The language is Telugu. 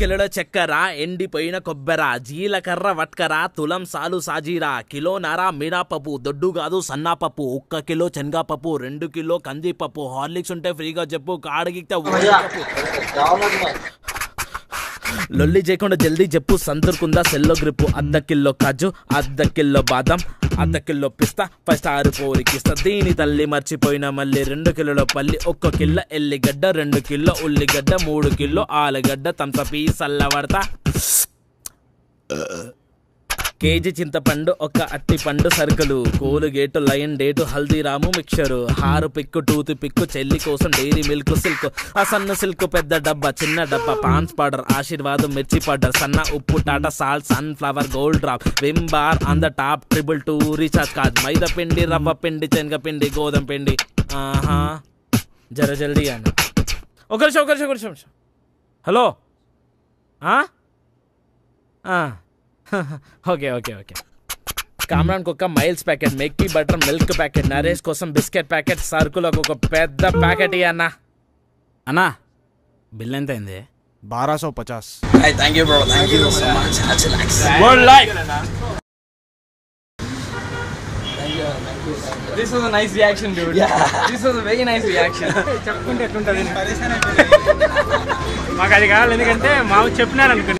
కిలోల చక్కెర ఎండిపోయిన కొబ్బెర జీలకర్ర వట్కర తులం సాలు సాజీరా కిలో నర మినాపప్పు దొడ్డు కాదు సన్నాపప్పు ఒక్క కిలో శనగపప్పు రెండు కిలో కందిపప్పు హార్లిక్స్ ఉంటే ఫ్రీగా చెప్పు కాడగితే లొల్లి చేయకుండా జల్దీ చెప్పు సంతురుకుందా సెల్లో గ్రిప్పు అర్ధ కిలో కాజు అర్ధ కిలో బాదం అర్ధ కిలో పిస్తా ఫైవ్ స్టార్ పోరికిస్తా దీని తల్లి మర్చిపోయిన మళ్ళీ రెండు కిలోల పల్లి ఒక్క కిలో ఎల్లిగడ్డ రెండు కిలో ఉల్లిగడ్డ మూడు కిలో ఆలుగడ్డ తంస పీస్ అల్లవడతా కేజీ చింతపండు ఒక అట్టి పండు సరుకులు Colgate Lion date Haldiram mixture Harpic toothpick చెల్లి కోసం డైరీ మిల్క్ సిల్క్ ఆ సన్న సిల్క్ పెద్ద డబ్బా చిన్న డబ్బా పాన్స్ పౌడర్ ఆశీర్వాదం మిర్చి పౌడర్ సన్న ఉప్పు Tata salt sunflower gold drop Vim bar on the top triple two recharge card మైదా పిండి రవ్వ పిండి శనగ పిండి గోధుమ పిండి ఆహా జర జల్దీ అన్న ఒక నిమిషం ఒక నిమిషం ఒక నిమిషం హలో ఆ? ఆ. ఓకే ఓకే ఓకే కామ్రాన్ ఒక మైల్స్ ప్యాకెట్ మెక్కి బటర్ మిల్క్ ప్యాకెట్ నరేష్ కోసం బిస్కెట్ ప్యాకెట్ సరుకులకు ఒక పెద్ద ప్యాకెట్ ఇయ్య అన్న అన్నా బిల్ ఎంత అయింది बारह सौ पचास Hey, thank you, bro. Thank you so much. That's relax. World life This was a nice reaction, dude. This was a very nice reaction. చెప్పుకుంటే ఎట్లుంటుంది మాకు అది కావాలి ఎందుకంటే మాకు చెప్పినారు అనుకోండి